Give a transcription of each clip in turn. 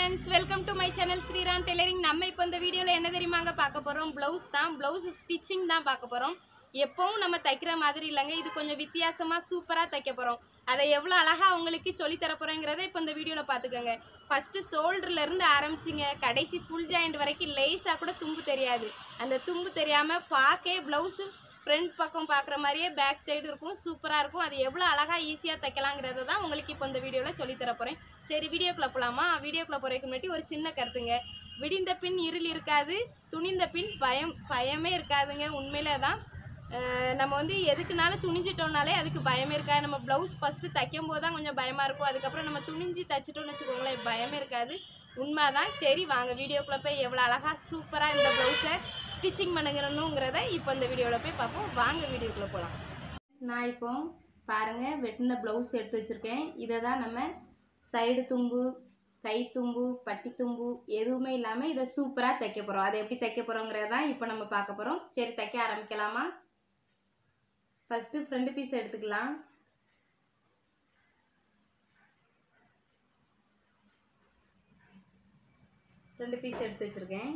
Friends welcome to my channel Sriram tailoring நம்ம இப்போ இந்த வீடியோவில் என்ன தெரியுமாங்க பார்க்க போகிறோம் ப்ளவுஸ் தான் ப்ளவுஸ் ஸ்டிச்சிங் தான் பார்க்க போகிறோம் எப்பவும் நம்ம தைக்கிற மாதிரி இல்லைங்க இது கொஞ்சம் வித்தியாசமாக சூப்பராக தைக்க போகிறோம் அதை எவ்வளோ அழகாக உங்களுக்கு சொல்லித் தர போகிறேங்கிறத இப்போ இந்த வீடியோவில் பார்த்துக்கோங்க ஃபஸ்ட்டு ஷோல்டர்லேருந்து ஆரம்பிச்சிங்க கடைசி ஃபுல் ஜாயிண்ட் வரைக்கும் லேஸாக கூட தும்பு தெரியாது அந்த தும்பு தெரியாமல் பார்க்கே ப்ளவுஸு ஃப்ரண்ட் பக்கம் பார்க்குற மாதிரியே பேக் சைடு இருக்கும் சூப்பராக இருக்கும் அது எவ்வளோ அழகாக ஈஸியாக தைக்கலாங்கிறத தான் உங்களுக்கு இப்போ இந்த வீடியோவில் சொல்லித் தர போகிறேன் சரி வீடியோக்குள்ளே போகலாமா வீடியோக்குள்ளே போகிறதுக்கு முன்னாடி ஒரு சின்ன கருத்துங்க விடிந்த பின் இருள் இருக்காது துணிந்த பின் பயம் பயமே இருக்காதுங்க உண்மையில தான் அஹ் நம்ம வந்து எதுக்குனாலும் துணிஞ்சிட்டோம்னாலே அதுக்கு பயமே இருக்காது நம்ம ப்ளவுஸ் ஃபஸ்ட்டு தைக்கும் போது தான் கொஞ்சம் பயமாக இருக்கும் அதுக்கப்புறம் நம்ம துணிஞ்சு தைச்சிட்டோம்னு வச்சுக்கோங்களேன் பயமே இருக்காது உண்மைதான் சரி வாங்க வீடியோக்குள்ளே போய் எவ்வளோ அழகாக சூப்பராக இந்த ப்ளவுஸை ஸ்டிச்சிங் பண்ணுகிறனுங்கிறத இப்போ இந்த வீடியோவில் போய் பார்ப்போம் வாங்க வீடியோக்குள்ளே போகலாம் நான் இப்போ பாருங்கள் வெட்டின ப்ளவுஸ் எடுத்து வச்சுருக்கேன் இதை தான் நம்ம சைடு தும்பு கை தும்பு பட்டி தும்பு எதுவுமே இல்லாமல் இதை சூப்பராக தைக்க போகிறோம் அதை எப்படி தைக்க போகிறோங்கிறத தான் இப்போ நம்ம பார்க்க போகிறோம் சரி தைக்க ஆரம்பிக்கலாமா ஃபஸ்ட்டு ஃப்ரண்ட் பீஸ் எடுத்துக்கலாம் ரெண்டு பீஸ் எடுத்து வச்சுருக்கேன்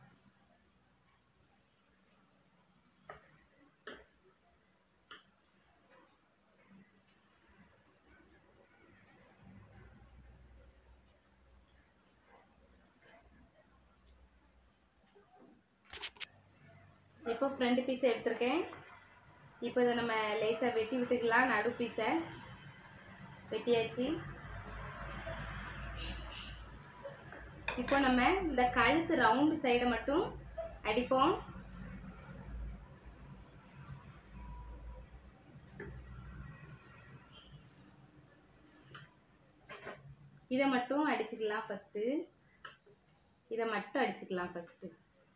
இப்போ ஃப்ரண்ட் பீஸ் எடுத்திருக்கேன் இப்போ இதை நம்ம லேசாக வெட்டி விட்டுக்கலாம் நடு பீஸை வெட்டியாச்சு இப்போ நம்ம இந்த கழுத்து ரவுண்டு சைடை மட்டும் அடிப்போம் இதை மட்டும் அடிச்சுக்கலாம் ஃபஸ்ட்டு இதை மட்டும் அடிச்சுக்கலாம் ஃபஸ்ட்டு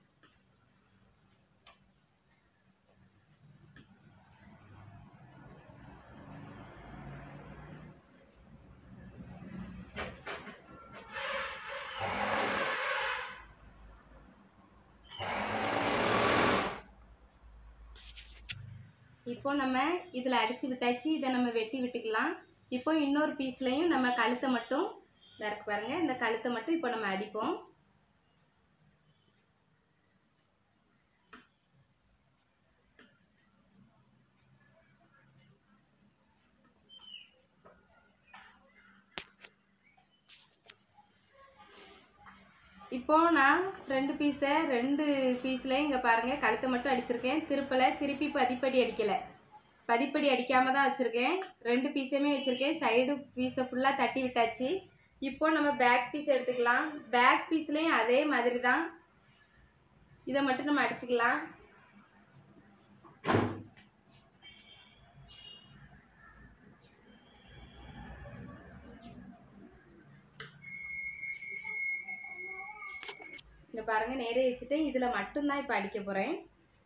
இப்போ நம்ம இதில் அடித்து விட்டாச்சு இதை நம்ம வெட்டி விட்டுக்கலாம் இப்போ இன்னொரு பீஸ்லையும் நம்ம கழுத்தை மட்டும் இதா இருக்கு பாருங்க இந்த கழுத்தை மட்டும் இப்போ நம்ம அடிப்போம் இப்போ நான் ரெண்டு பீஸை ரெண்டு பீஸ்லையும் இங்கே பாருங்கள் கழுத்தை மட்டும் அடிச்சிருக்கேன் திருப்பலை திருப்பி பதிப்படி அடிக்கலை பதிப்படி அடிக்காம தான் வச்சுருக்கேன் ரெண்டு பீஸையுமே வச்சுருக்கேன் சைடு பீஸை ஃபுல்லாக தட்டி விட்டாச்சு இப்போ நம்ம பேக் பீஸ் எடுத்துக்கலாம் பேக் பீஸ்லேயும் அதே மாதிரி தான் இதை மட்டும் நம்ம அடிச்சுக்கலாம் இங்கே பாருங்கள் நேரே வச்சுட்டேன் இதில் மட்டும்தான் இப்போ அடிக்க போகிறேன்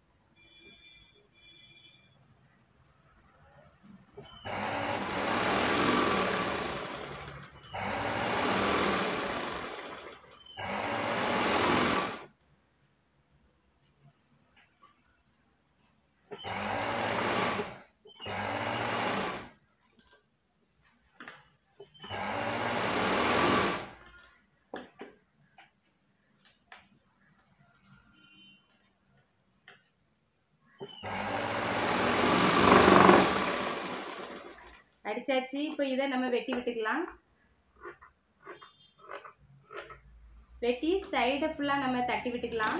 அடிச்சாச்சு இப்போ இதை நம்ம வெட்டி விட்டுக்கலாம் வெட்டி சைடை ஃபுல்லாக நம்ம தட்டி விட்டுக்கலாம்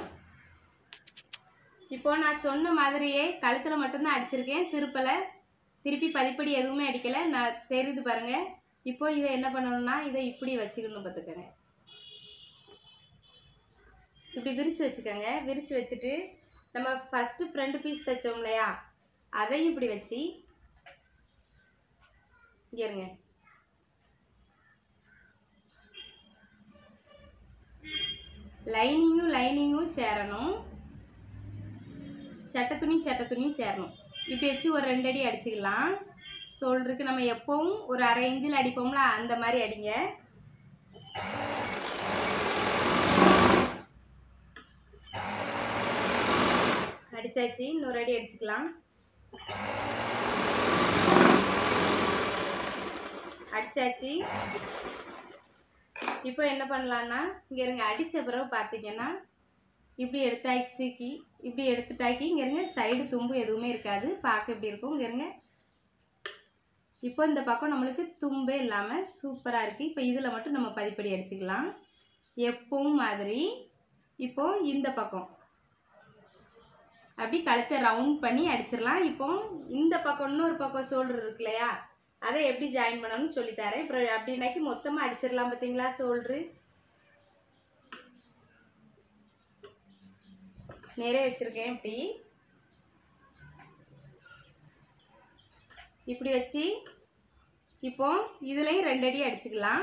இப்போ நான் சொன்ன மாதிரியே கழுத்தில் மட்டும்தான் அடிச்சிருக்கேன் திருப்பலை திருப்பி பதிப்படி எதுவுமே அடிக்கலை நான் தெரியுது பாருங்க இப்போ இதை என்ன பண்ணணும்னா இதை இப்படி வச்சுக்கணும் பார்த்துக்கோங்க இப்படி விரித்து வச்சுக்கோங்க விரித்து வச்சுட்டு நம்ம ஃபஸ்ட்டு ஃப்ரண்ட் பீஸ் தைச்சோம் இல்லையா அதையும் இப்படி வச்சு இங்க இருங்க லைனிங்கும் லைனிங்கும் சேரணும் சட்டை துணி சட்டை துணியும் சேரணும் இப்போ வச்சு ஒரு ரெண்டு அடி அடிச்சுக்கலாம் ஷோல்டருக்கு நம்ம எப்பவும் ஒரு அரை இன்ச்சில் அடிப்போம்ல அந்த மாதிரி அடிங்க அடிச்சாச்சு இன்னொரு அடி அடிச்சுக்கலாம் அடிச்சாச்சு இப்போ என்ன பண்ணலான்னா இங்கே இருங்க அடித்த பிறகு பார்த்தீங்கன்னா இப்படி எடுத்தாச்சுக்கி இப்படி எடுத்துட்டாக்கி இங்கே இருங்க சைடு தும்பு எதுவுமே இருக்காது பார்க்க இப்படி இருக்கும் இங்கே இருங்க இப்போ இந்த பக்கம் நம்மளுக்கு தும்பே இல்லாமல் சூப்பராக இருக்குது இப்போ இதில் மட்டும் நம்ம பதிப்படி அடிச்சுக்கலாம் எப்பவும் மாதிரி இப்போ இந்த பக்கம் அப்படி கழுத்தை ரவுண்ட் பண்ணி அடிச்சிடலாம் இப்போ இந்த பக்கம் இன்னொரு பக்கம் ஷோல்டர் இருக்கு இல்லையா அதை எப்படி ஜாயின் பண்ணணும்னு சொல்லித்தரேன் அப்புறம் அப்படின்னாக்கி மொத்தமாக அடிச்சிடலாம் பார்த்தீங்களா ஷோல்ட்ரு நிறைய வச்சுருக்கேன் இப்படி இப்படி வச்சு இப்போ இதுலேயும் ரெண்டு அடி அடிச்சுக்கலாம்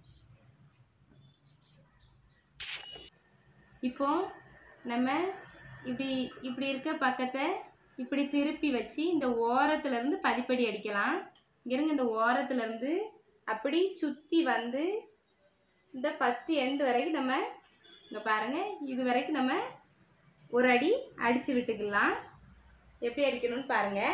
இப்போ நம்ம இப்படி இப்படி இருக்க பக்கத்தை இப்படி திருப்பி வச்சு இந்த ஓரத்துல இருந்து பதிப்படி அடிக்கலாம் இங்கிருங்க இந்த ஓரத்துல இருந்து அப்படி சுற்றி வந்து இந்த ஃபஸ்ட்டு எண்டு வரைக்கும் நம்ம இங்கே பாருங்கள் இது வரைக்கும் நம்ம ஒரு அடி அடித்து விட்டுக்கலாம் எப்படி அடிக்கணும்னு பாருங்கள்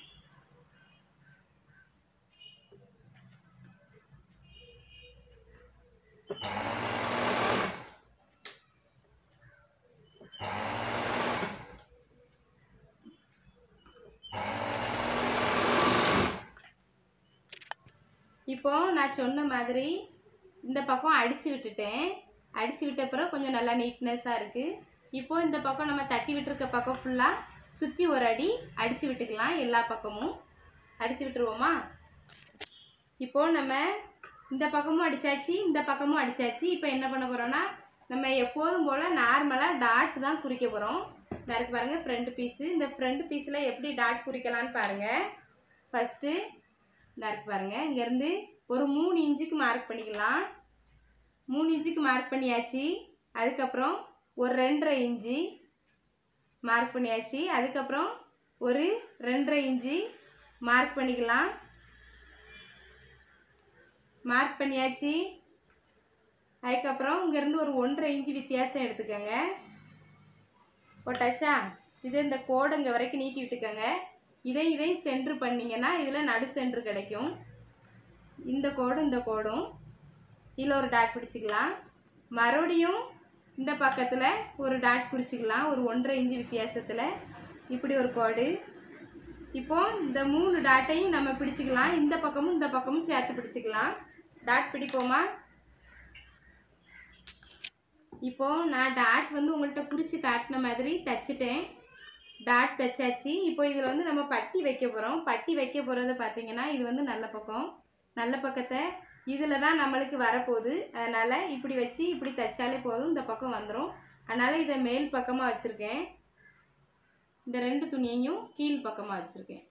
இப்போ நான் சொன்ன மாதிரி இந்த பக்கம் அடித்து விட்டுட்டேன் அடித்து விட்ட பிறகு கொஞ்சம் நல்லா நீட்னஸாக இருக்குது இப்போ இந்த பக்கம் நம்ம தட்டி விட்டுருக்க பக்கம் ஃபுல்லாக சுற்றி ஒரு அடி அடித்து விட்டுக்கலாம் எல்லா பக்கமும் அடித்து விட்டுருவோமா இப்போ நம்ம இந்த பக்கமும் அடித்தாச்சு இந்த பக்கமும் அடித்தாச்சு இப்போ என்ன பண்ண போகிறோன்னா நம்ம எப்போதும் போல் நார்மலாக டாட் தான் குறிக்க போகிறோம் இந்த இருக்கு பாருங்கள் ஃப்ரண்ட் பீஸு இந்த ஃப்ரண்ட் பீஸில் எப்படி டாட் குறிக்கலான்னு பாருங்கள் ஃபஸ்ட்டு இந்த இருக்கு பாருங்கள் இங்கேருந்து ஒரு மூணு இன்ச்சுக்கு மார்க் பண்ணிக்கலாம் மூணு இன்ச்சுக்கு மார்க் பண்ணியாச்சு அதுக்கப்புறம் ஒரு ரெண்டரை இன்ச்சு மார்க் பண்ணியாச்சு அதுக்கப்புறம் ஒரு ரெண்டரை இன்ச்சு மார்க் பண்ணிக்கலாம் மார்க் பண்ணியாச்சு அதுக்கப்புறம் இங்கேருந்து ஒரு ஒன்றரை இன்ச்சு வித்தியாசம் எடுத்துக்கோங்க போட்டாச்சா இது இந்த கோடு இங்கே வரைக்கும் நீட்டி விட்டுக்கோங்க இதை இதையும் சென்ட்ரு பண்ணிங்கன்னா இதில் நடு சென்ட்ரு கிடைக்கும் இந்த கோடும் இந்த கோடும் இதில் ஒரு டாட் பிடிச்சிக்கலாம் மறுபடியும் இந்த பக்கத்தில் ஒரு டாட் குறிச்சிக்கலாம் ஒரு ஒன்றரை இன்ச்சு வித்தியாசத்தில் இப்படி ஒரு கோடு இப்போ இந்த மூணு டாட்டையும் நம்ம பிடிச்சிக்கலாம் இந்த பக்கமும் இந்த பக்கமும் சேர்த்து பிடிச்சிக்கலாம் டாட் பிடிப்போமா இப்போ நான் டாட் வந்து உங்கள்கிட்ட குறித்து காட்டின மாதிரி தச்சிட்டேன் டாட் தைச்சாச்சு இப்போ இதில் வந்து நம்ம பட்டி வைக்க போகிறோம் பட்டி வைக்க போகிறது பார்த்தீங்கன்னா இது வந்து நல்ல பக்கம் நல்ல பக்கத்தை இதில் தான் நம்மளுக்கு வரப்போகுது அதனால் இப்படி வச்சு இப்படி தைச்சாலே போதும் இந்த பக்கம் வந்துடும் அதனால் இதை மேல் பக்கமாக வச்சுருக்கேன் இந்த ரெண்டு துணியையும் கீழ் பக்கமாக வச்சுருக்கேன்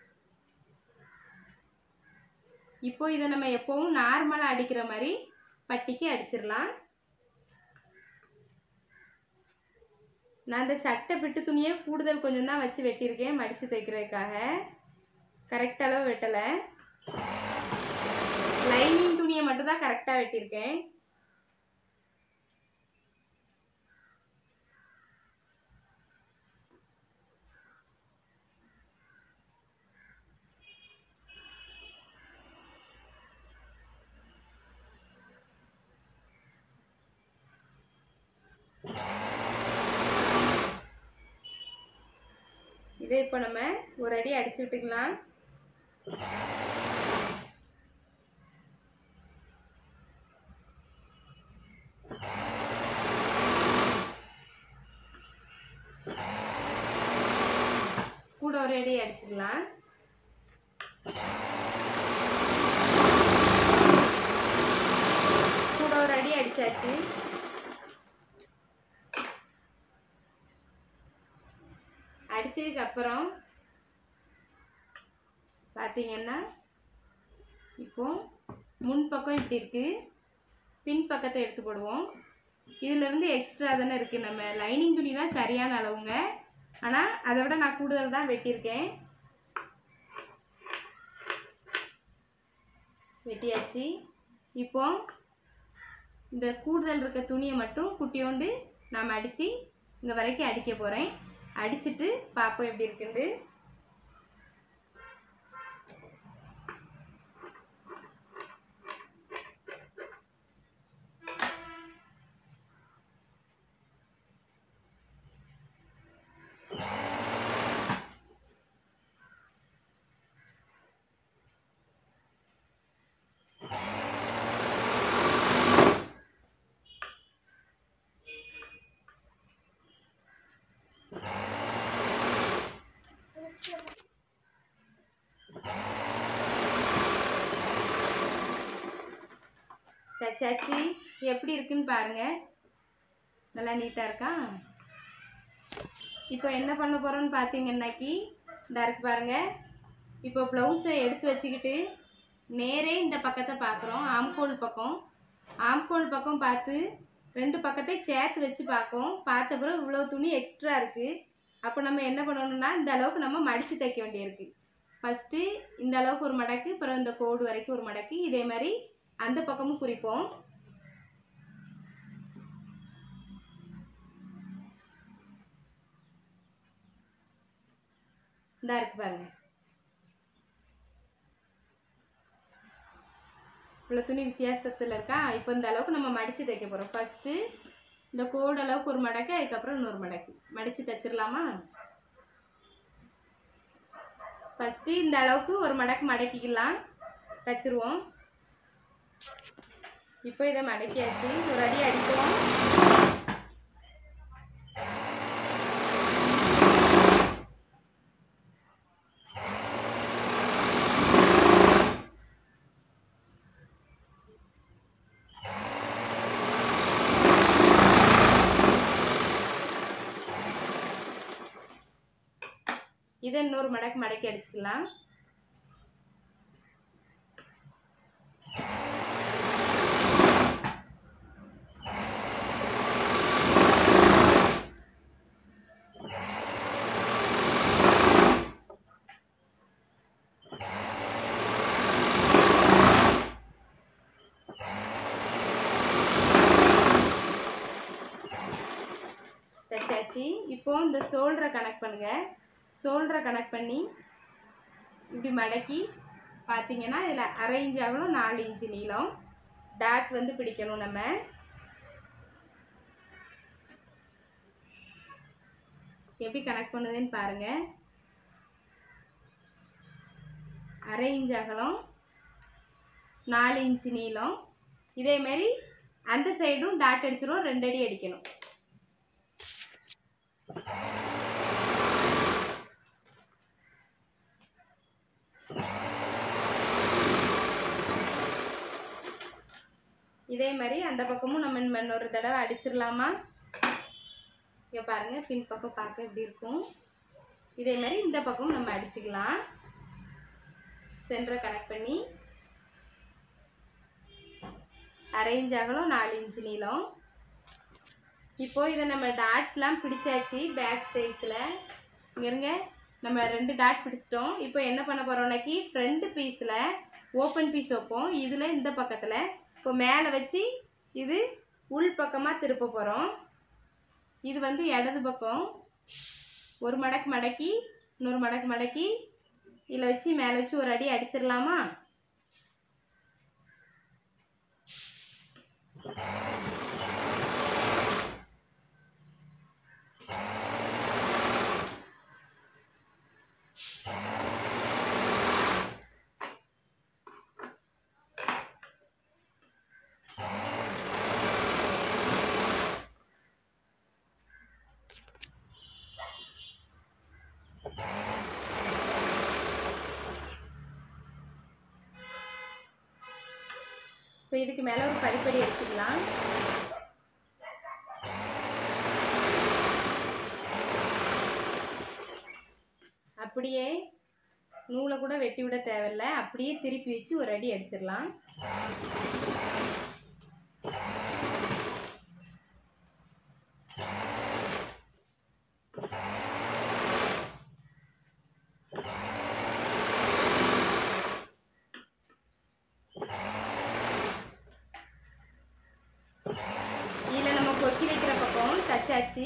இப்போ இதை நம்ம எப்போவும் நார்மலாக அடிக்கிற மாதிரி பட்டிக்கு அடிச்சிடலாம் நான் இந்த சட்டை பிட்டு துணியை கூடுதல் கொஞ்சம் தான் வச்சு வெட்டியிருக்கேன் மடித்து தைக்கிறதுக்காக கரெக்ட் அளவு வெட்டலை லைனிங் துணியை மட்டும் தான் கரெக்டாக வெட்டியிருக்கேன் இதை இப்போ நம்ம ஒரு அடி அடிச்சு விட்டுக்கலாம் கூட ஒரு அடி அடிச்சுக்கலாம் கூட ஒரு அடி அடிச்சாச்சு அடிச்சதுக்கு அப்புறம் பார்த்தீங்கன்னா இப்போ முன் பக்கம் இப்படி இருக்கு பின் பக்கத்தை எடுத்து போடுவோம் இதிலிருந்து எக்ஸ்ட்ரா தானே இருக்குது நம்ம லைனிங் துணி தான் சரியான அளவுங்க ஆனால் அதை விட நான் கூடுதல் தான் வெட்டியிருக்கேன் வெட்டியாச்சு இப்போ இந்த கூடுதல் இருக்க துணியை மட்டும் குட்டியோண்டு நாம் அடித்து இங்கே வரைக்கும் அடிக்க போகிறேன் அடிச்சிட்டு பார்ப்போம் எப்படி இருக்குன்னு தச்சாச்சு எப்படி இருக்குன்னு பாருங்க நல்லா நீட்டாக இருக்கா இப்போ என்ன பண்ண போகிறோம்னு பார்த்தீங்கன்னாக்கி இந்த இருக்கு பாருங்க இப்போ ப்ளவுஸை எடுத்து வச்சுக்கிட்டு நேரே இந்த பக்கத்தை பார்க்குறோம் ஆம்கோல் பக்கம் ஆம்கோல் பக்கம் பார்த்து ரெண்டு பக்கத்தை சேர்த்து வச்சு பார்க்கும் பார்த்த பிறகு இவ்வளோ துணி எக்ஸ்ட்ரா இருக்குது அப்போ நம்ம என்ன பண்ணணும்னா இந்த அளவுக்கு நம்ம மடித்து தைக்க வேண்டியிருக்கு ஃபஸ்ட்டு இந்த அளவுக்கு ஒரு மடக்கு அப்புறம் இந்த கோடு வரைக்கும் ஒரு மடக்கு இதே மாதிரி அந்த பக்கமும் குறிப்போம் இந்தா இருக்கு பாருங்க இவ்வளோ துணி வித்தியாசத்தில் இருக்கா இப்போ இந்த அளவுக்கு நம்ம மடித்து தைக்க போகிறோம் ஃபஸ்ட்டு இந்த கோடு அளவுக்கு ஒரு மடக்கு அதுக்கப்புறம் இன்னொரு மடக்கு மடித்து தைச்சிடலாமா ஃபஸ்ட்டு இந்த அளவுக்கு ஒரு மடக்கு மடக்கிக்கலாம் தைச்சிருவோம் இப்போ இதை மடக்கியாச்சு ஒரு அடி அடிப்போம் இதை இன்னொரு மடக்கு மடக்கி அடிச்சுக்கலாம் தைச்சாச்சு இப்போ இந்த ஷோல்டரை கனெக்ட் பண்ணுங்க ஷோல்டரை கனெக்ட் பண்ணி இப்படி மடக்கி பார்த்தீங்கன்னா இதில் அரை இன்ச் அகலம் நாலு இன்ச்சு நீளம் டாட் வந்து பிடிக்கணும் நம்ம எப்படி கனெக்ட் பண்ணுதுன்னு பாருங்க அரை இன்ச் அகலம் நாலு இன்ச்சு நீளம் இதே மாதிரி அந்த சைடும் டாட் அடிச்சிரும் ரெண்டு அடி அடிக்கணும் இதே மாதிரி அந்த பக்கமும் நம்ம இன்னும் இன்னொரு தடவை அடிச்சிடலாமா இங்கே பாருங்க பின் பக்கம் பார்க்க எப்படி இருக்கும் இதே மாதிரி இந்த பக்கம் நம்ம அடிச்சுக்கலாம் சென்டரை கனெக்ட் பண்ணி அரை இன்ச் அகலம் நாலு இன்ச்சு நீளம் இப்போ இதை நம்ம டாட்லாம் பிடிச்சாச்சு பேக் சைஸில் இங்கேருங்க நம்ம ரெண்டு டாட் பிடிச்சிட்டோம் இப்போ என்ன பண்ண போகிறோம்னாக்கி ஃப்ரண்ட் பீஸில் ஓப்பன் பீஸ் வைப்போம் இதில் இந்த பக்கத்தில் இப்போ மேலே வச்சு இது உள் பக்கமாக திருப்ப போகிறோம் இது வந்து இடது பக்கம் ஒரு மடக்கு மடக்கி இன்னொரு மடக்கு மடக்கி இதில் வச்சு மேலே வச்சு ஒரு அடி அடிச்சிடலாமா இப்போ இதுக்கு மேலே ஒரு படிப்படி அடிச்சுக்கலாம் அப்படியே நூலை கூட வெட்டி விட தேவையில்ல அப்படியே திருப்பி வச்சு ஒரு அடி அடிச்சிடலாம் இதில் நம்ம கொக்கி வைக்கிற பக்கம் தச்சாச்சு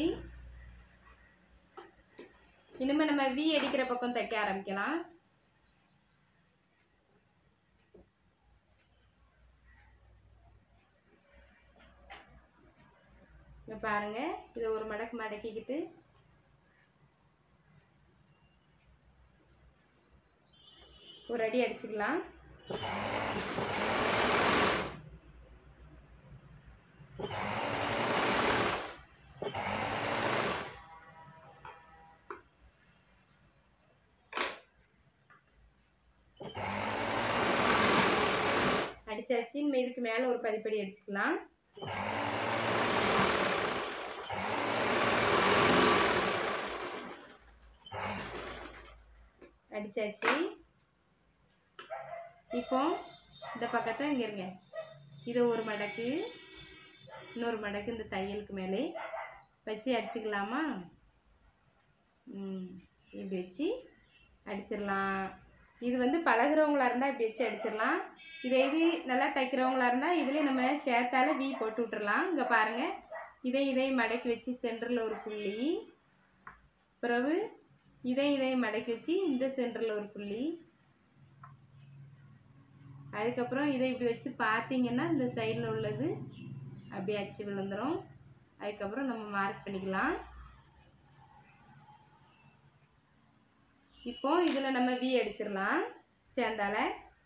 இனிமேல் நம்ம வி அடிக்கிற பக்கம் தைக்க ஆரம்பிக்கலாம் இங்க பாருங்க இதை ஒரு மடக்கு மடக்கிக்கிட்டு ஒரு அடி அடிச்சுக்கலாம் அடிச்சாச்சு திரும்ப இதுக்கு மேலே ஒரு பதிப்படி அடிச்சுக்கலாம் அடிச்சாச்சு இப்போ இந்த பக்கத்தை இங்கே இருங்க இதை ஒரு மடக்கு இன்னொரு மடக்கு இந்த தையலுக்கு மேலே வச்சு அடிச்சுக்கலாமா ம் இப்படி வச்சு அடிச்சிடலாம் இது வந்து பழகுறவங்களா இருந்தால் இப்படி வச்சு அடிச்சிடலாம் இதை இது நல்லா தைக்கிறவங்களா இருந்தால் இதுலேயே நம்ம சேர்த்தால வி போட்டு விட்டுறலாம் இங்கே பாருங்கள் இதை இதை மடக்கி வச்சு சென்டரில் ஒரு புள்ளி பிறகு இதை இதை மடக்கி வச்சு இந்த சென்டரில் ஒரு புள்ளி அதுக்கப்புறம் இதை இப்படி வச்சு பார்த்தீங்கன்னா இந்த சைடில் உள்ளது அப்படியே அச்சு விழுந்துடும் அதுக்கப்புறம் நம்ம மார்க் பண்ணிக்கலாம் இப்போ இதில் நம்ம வி அடிச்சிடலாம் சேர்ந்தால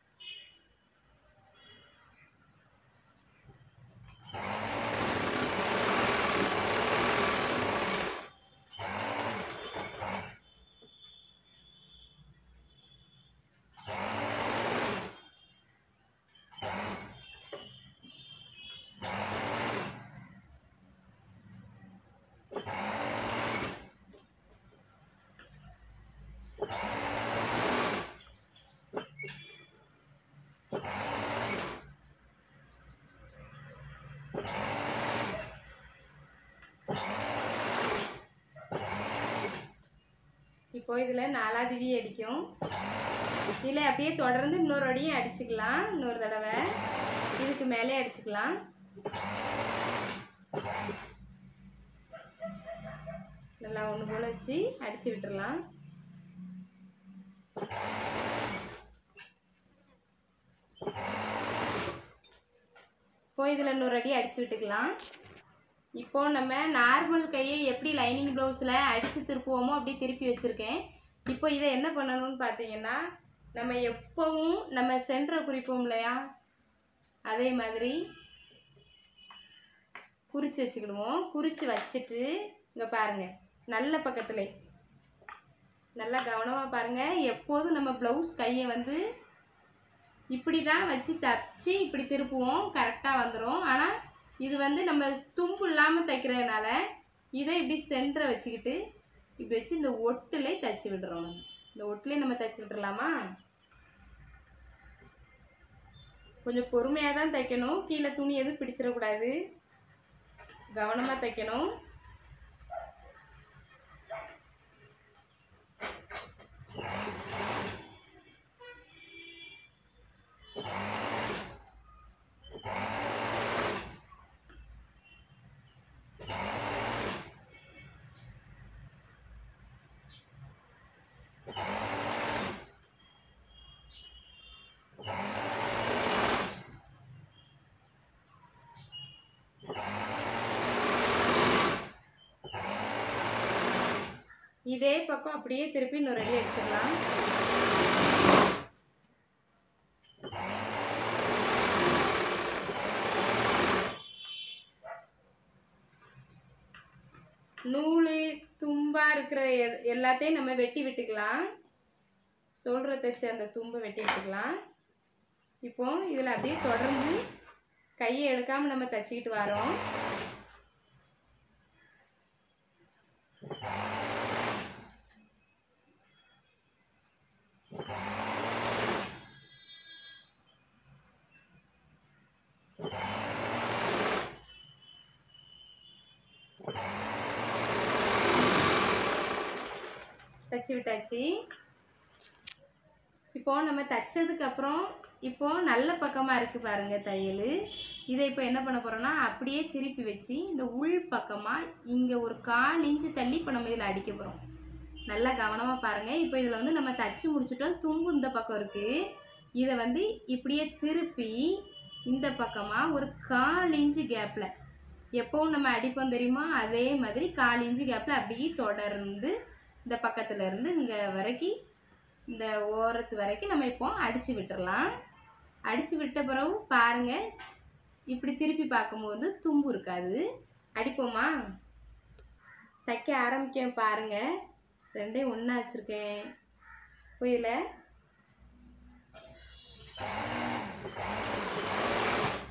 இப்போ இதில் நாலாவது வி அடிக்கும் இதில் அப்படியே தொடர்ந்து இன்னொரு அடியும் அடிச்சுக்கலாம் இன்னொரு தடவை இதுக்கு மேலே அடிச்சுக்கலாம் நல்லா ஒன்று போல் வச்சு அடிச்சு விட்டுறலாம் இப்போ இதில் இன்னொரு அடி அடிச்சு விட்டுக்கலாம் இப்போ நம்ம நார்மல் கையை எப்படி லைனிங் ப்ளவுஸில் அடித்து திருப்புவோமோ அப்படி திருப்பி வச்சுருக்கேன் இப்போ இதை என்ன பண்ணணும்னு பார்த்தீங்கன்னா நம்ம எப்போவும் நம்ம சென்டரை குறிப்போம் இல்லையா அதே மாதிரி குறித்து வச்சுக்கிடுவோம் குறித்து வச்சுட்டு இங்கே பாருங்கள் நல்ல பக்கத்துல நல்லா கவனமாக பாருங்கள் எப்போதும் நம்ம ப்ளவுஸ் கையை வந்து இப்படி தான் வச்சு தச்சு இப்படி திருப்புவோம் கரெக்டாக வந்துடும் ஆனால் இது வந்து நம்ம தும்பு இல்லாமல் தைக்கிறதுனால இதை இப்படி சென்டரை வச்சுக்கிட்டு இப்படி வச்சு இந்த ஒட்டுலே தச்சு விடுறோம் நம்ம. இந்த ஒட்டுலே நம்ம தச்சு விட்டுறலாமா கொஞ்சம் பொறுமையாக தான் தைக்கணும் கீழே துணி எதுவும் பிடிச்சிடக்கூடாது கவனமாக தைக்கணும் இதே பக்கம் அப்படியே திருப்பி இன்னொரு அடி அடிச்சிடலாம் நூல் தும்பா இருக்கிற எ- எல்லாத்தையும் நம்ம வெட்டி விட்டுக்கலாம் சொல்கிற தைச்சு அந்த தும்பை வெட்டி விட்டுக்கலாம் இப்போ இதில் அப்படியே தொடர்ந்து கையை எடுக்காமல் நம்ம தச்சிக்கிட்டு வரோம் தச்சு விட்டாச்சு இப்போ நம்ம தச்சதுக்கு அப்புறம் இப்போ நல்ல பக்கமா இருக்கு பாருங்க தையல் இதை இப்போ என்ன பண்ண போறோம்னா அப்படியே திருப்பி வச்சு இந்த உள் பக்கமா இங்க ஒரு கால் இன்ச்சு தள்ளி இப்போ நம்ம இதில் அடிக்க போறோம் நல்லா கவனமா பாருங்க இப்போ இதில் வந்து நம்ம தச்சு முடிச்சுட்டோம் தும்பு இந்த பக்கம் இருக்கு இதை வந்து இப்படியே திருப்பி இந்த பக்கமா ஒரு கால் இன்ச்சு கேப்ல எப்பவும் நம்ம அடிப்போம் தெரியுமா அதே மாதிரி கால் இன்ச்சு கேப்ல அப்படியே தொடர்ந்து இந்த பக்கத்துல இருந்து இங்க வரைக்கும் இந்த ஓரத்து வரைக்கும் நம்ம இப்போ அடிச்சு விட்டுறலாம் அடிச்சு விட்ட பிறகு பாருங்க இப்படி திருப்பி பார்க்கும்போது தும்பு இருக்காது அடிப்போமா தைக்க ஆரம்பிக்க பாருங்க ரெண்டையும் ஒன்றா வச்சுருக்கேன் புரியல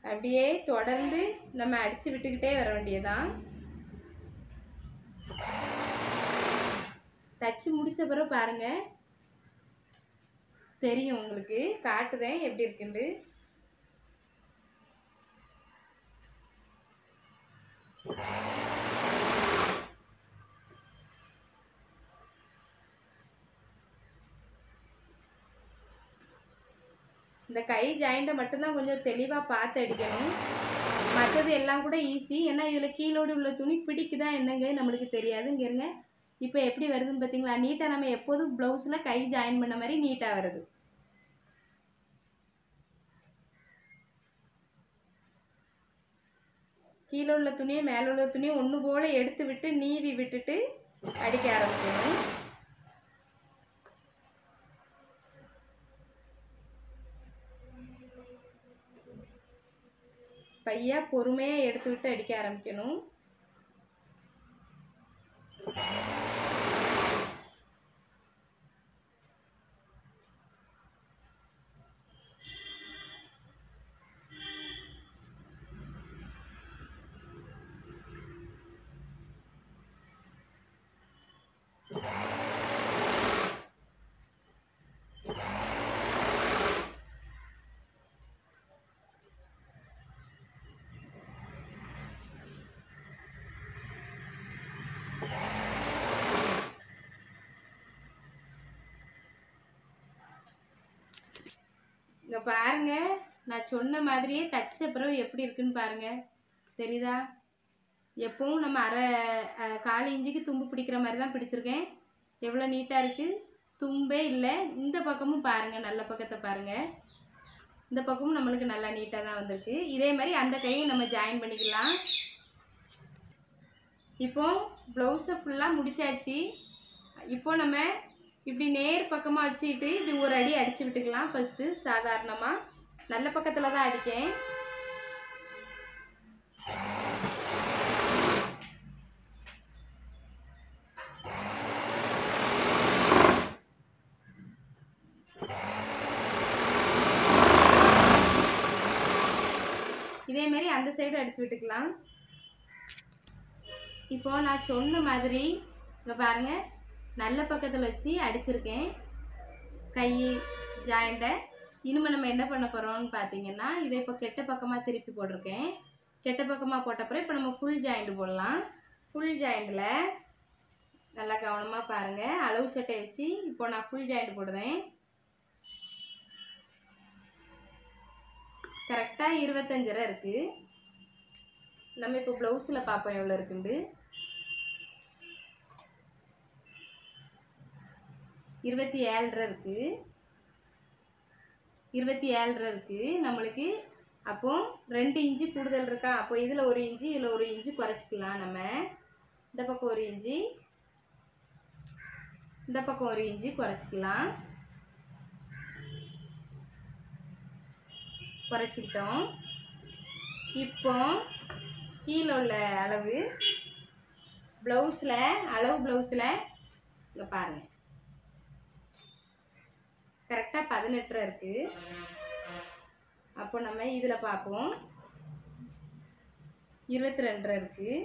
அப்படியே தொடர்ந்து நம்ம அடிச்சு விட்டுக்கிட்டே வர வேண்டியதான் தச்சு முடிச்ச பிறகு பாருங்க தெரியும் உங்களுக்கு காட்டுதேன் எப்படி இருக்குன்னு இந்த கை ஜாயிண்ட்டை மட்டும்தான் கொஞ்சம் தெளிவாக பார்த்து அடிக்கணும் மற்றது எல்லாம் கூட ஈஸி ஏன்னா இதில் கீழோடு உள்ள துணி பிடிக்குதா என்னங்க நம்மளுக்கு தெரியாது இங்க இருங்க இப்போ எப்படி வருதுன்னு பார்த்தீங்களா நீட்டாக நம்ம எப்போதும் ப்ளவுஸில் கை ஜாயின் பண்ண மாதிரி நீட்டாக வருது கீழே உள்ள துணியை மேலே உள்ள துணியை ஒன்று போல எடுத்து விட்டு நீவி விட்டுட்டு அடிக்க ஆரம்பிக்கணும் பையா பொறுமையாக எடுத்து விட்டு அடிக்க ஆரம்பிக்கணும் இங்க பாருங்க நான் சொன்ன மாதிரியே தச்ச பிறகு எப்படி இருக்குன்னு பாருங்க தெரியுதா எப்பவும் நம்ம அரை அஹ், கால் இஞ்சிக்கு தும்பு பிடிக்கிற மாதிரி தான் பிடிச்சிருக்கேன் எவ்வளோ நீட்டாக இருக்குது தும்பே இல்லை இந்த பக்கமும் பாருங்க நல்ல பக்கத்தை பாருங்க இந்த பக்கமும் நம்மளுக்கு நல்லா நீட்டாக தான் வந்திருக்கு இதே மாதிரி அந்த கையும் நம்ம ஜாயின் பண்ணிக்கலாம் இப்போ ப்ளவுஸை ஃபுல்லாக முடிச்சாச்சு இப்போ நம்ம இப்படி நேர் பக்கமாக வச்சுக்கிட்டு இப்படி ஒரு அடி அடிச்சு விட்டுக்கலாம் ஃபஸ்ட்டு சாதாரணமாக நல்ல பக்கத்தில் தான் அடிக்கேன் இதே மாதிரி அந்த சைடு அடிச்சு விட்டுக்கலாம் இப்போ நான் சொன்ன மாதிரி இங்கே பாருங்க நல்ல பக்கத்தில் வச்சு அடிச்சிருக்கேன் கை ஜாயிண்ட்டை இனிமேல் நம்ம என்ன பண்ண போகிறோம்னு பார்த்தீங்கன்னா இதை இப்போ கெட்ட பக்கமாக திருப்பி போட்டிருக்கேன் கெட்ட பக்கமாக போட்டப்பறம் இப்போ நம்ம ஃபுல் ஜாயிண்ட் போடலாம் ஃபுல் ஜாயிண்டில் நல்லா கவனமாக பாருங்கள் அளவு சட்டை வச்சு இப்போ நான் ஃபுல் ஜாயிண்ட் போடுறேன் கரெக்டாக இருபத்தஞ்சரை இருக்குது நம்ம இப்போ ப்ளவுஸில் பார்ப்போம் எவ்வளோ இருக்குண்டு இருபத்தி ஏழரை இருக்குது இருபத்தி ஏழரை இருக்குது நம்மளுக்கு அப்போ ரெண்டு இன்ச்சு கூடுதல் இருக்கா அப்போ இதில் ஒரு இன்ச்சு இதில் ஒரு இன்ச்சு குறைச்சிக்கலாம் நம்ம இந்த பக்கம் ஒரு இன்ச்சு இந்த பக்கம் ஒரு இன்ச்சு குறைச்சிக்கலாம் குறைச்சிக்கிட்டோம் இப்போ கீழே உள்ள அளவு ப்ளவுஸில் அளவு ப்ளவுஸில் இங்கே பாருங்கள் கரெக்டாக பதினெட்டரை இருக்குது அப்போ நம்ம இதில் பார்ப்போம் இருபத்தி ரெண்டரை இருக்குது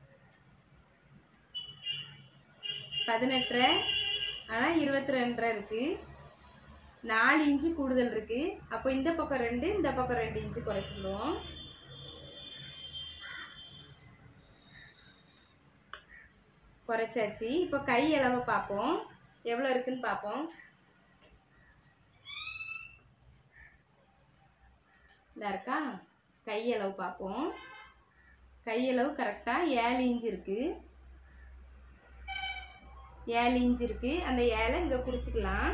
பதினெட்டரை ஆனால் இருபத்தி ரெண்டரை இருக்குது நாலு இன்ச்சு கூடுதல் இருக்குது அப்போ இந்த பக்கம் ரெண்டு இந்த பக்கம் ரெண்டு இன்ச்சு குறைச்சிடுவோம் குறைச்சாச்சு இப்போ கை அளவை பார்ப்போம் எவ்வளோ இருக்குன்னு பார்ப்போம் இதா இருக்கா கை அளவு பார்ப்போம் கை அளவு கரெக்டாக ஏழு இன்ச் இருக்குது ஏழு இன்ச் இருக்குது அந்த ஏழை இங்கே குறிச்சிக்கலாம்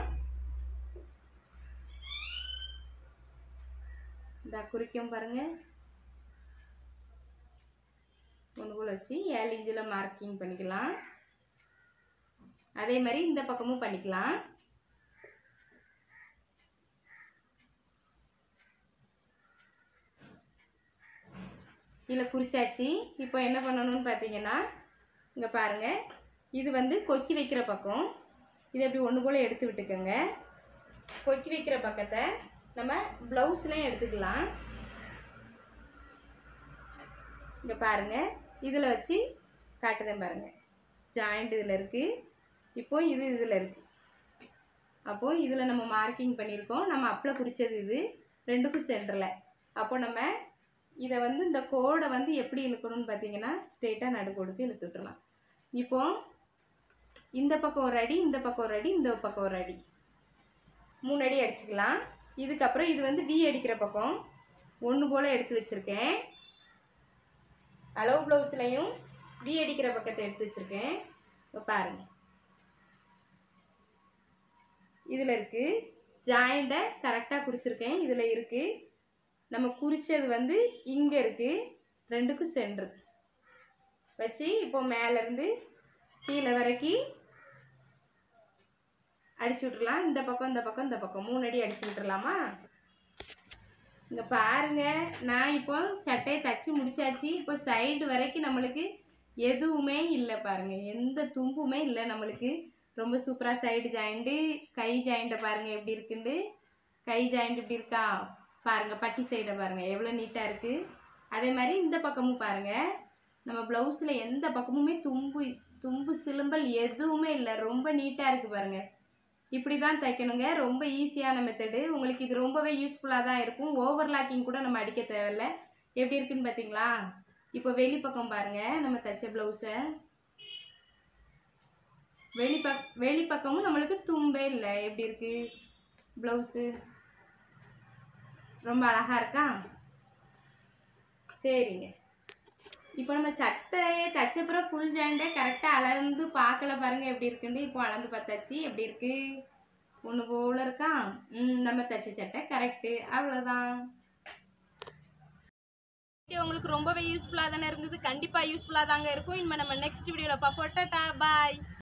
இந்த குறிக்கும் பாருங்க ஒன்று போல் வச்சு ஏழு இன்ச்சில் மார்க்கிங் பண்ணிக்கலாம் அதே மாதிரி இந்த பக்கமும் பண்ணிக்கலாம் இதில் குறிச்சாச்சு இப்போ என்ன பண்ணணும்னு பார்த்தீங்கன்னா இங்கே பாருங்கள் இது வந்து கொக்கி வைக்கிற பக்கம் இதை அப்படி ஒன்று போல் எடுத்து விட்டுக்கோங்க கொக்கி வைக்கிற பக்கத்தை நம்ம ப்ளவுஸ்லேயும் எடுத்துக்கலாம் இங்கே பாருங்கள் இதில் வச்சு காட்டுறேன் பாருங்கள் ஜாயிண்ட் இதில் இருக்குது இப்போ இது இதில் இருக்குது அப்போது இதில் நம்ம மார்க்கிங் பண்ணியிருக்கோம் நம்ம அப்பில் குறிச்சது இது ரெண்டுக்கும் சென்டரில் அப்போ நம்ம இதை வந்து இந்த கோடை வந்து எப்படி இழுக்கணும்னு பார்த்தீங்கன்னா ஸ்ட்ரெயிட்டாக நடுக்கோடுக்கு இழுத்து விட்டுறலாம் இப்போ இந்த பக்கம் ஒரு அடி இந்த பக்கம் ஒரு அடி இந்த பக்கம் ஒரு அடி மூணு அடி அடிச்சுக்கலாம் இதுக்கப்புறம் இது வந்து வி அடிக்கிற பக்கம் ஒன்று போல் எடுத்து வச்சுருக்கேன் அளவு ப்ளவுஸ்லையும் வி அடிக்கிற பக்கத்தை எடுத்து வச்சுருக்கேன் இப்போ பாருங்கள் இதில் இருக்குது ஜாயிண்ட்டை கரெக்டாக குறிச்சிருக்கேன் இதில் இருக்குது நம்ம குறிச்சது வந்து இங்கே இருக்குது ரெண்டுக்கும் சென்ட்ரு வச்சு இப்போ மேலேருந்து கீழே வரைக்கும் அடிச்சு விட்றலாம் இந்த பக்கம் இந்த பக்கம் இந்த பக்கம் மூணு அடி அடிச்சு விட்டுறலாமா இங்கே பாருங்க நான் இப்போ சட்டையை தச்சு முடிச்சாச்சு இப்போ சைடு வரைக்கும் நம்மளுக்கு எதுவுமே இல்லை பாருங்க எந்த தும்புமே இல்லை நம்மளுக்கு ரொம்ப சூப்பராக சைடு ஜாயிண்ட்டு கை ஜாயிண்ட்டை பாருங்க எப்படி இருக்குண்டு கை ஜாயிண்ட் இப்படி இருக்கா பாருங்க பட்டி சைடை பாருங்க எவ்வளோ நீட்டாக இருக்குது அதே மாதிரி இந்த பக்கமும் பாருங்க நம்ம ப்ளவுஸில் எந்த பக்கமுமே தும்பு தும்பு சிலும்பல் எதுவுமே இல்லை ரொம்ப நீட்டாக இருக்குது பாருங்க இப்படி தான் தைக்கணுங்க ரொம்ப ஈஸியான மெத்தடு உங்களுக்கு இது ரொம்பவே யூஸ்ஃபுல்லாக தான் இருக்கும் ஓவர்லாக்கிங் கூட நம்ம அடிக்க தேவையில்ல எப்படி இருக்குன்னு பார்த்தீங்களா இப்போ வெளி பக்கம் பாருங்க நம்ம தைச்ச ப்ளவுஸை வெளி பக் வெளி பக்கமும் நம்மளுக்கு தும்பே இல்லை எப்படி இருக்கு ப்ளவுஸு ரொம்ப அழகா இருக்கா சரிங்க இப்போ நம்ம சட்டையை தச்சப்புறம் ஃபுல் ஜாயிண்டே கரெக்டாக அளந்து பார்க்கல பாருங்க எப்படி இருக்குன்னு இப்போ அளந்து பார்த்தாச்சு எப்படி இருக்கு ஒன்று போல இருக்கா ம் நம்ம தச்ச சட்டை கரெக்டு அவ்வளோதான் உங்களுக்கு ரொம்பவே யூஸ்ஃபுல்லாக தானே இருந்தது கண்டிப்பாக யூஸ்ஃபுல்லாக தாங்க இருக்கும் இனிமேல் நம்ம நெக்ஸ்ட் வீடியோவில் பார்ப்போம் டாடா பாய்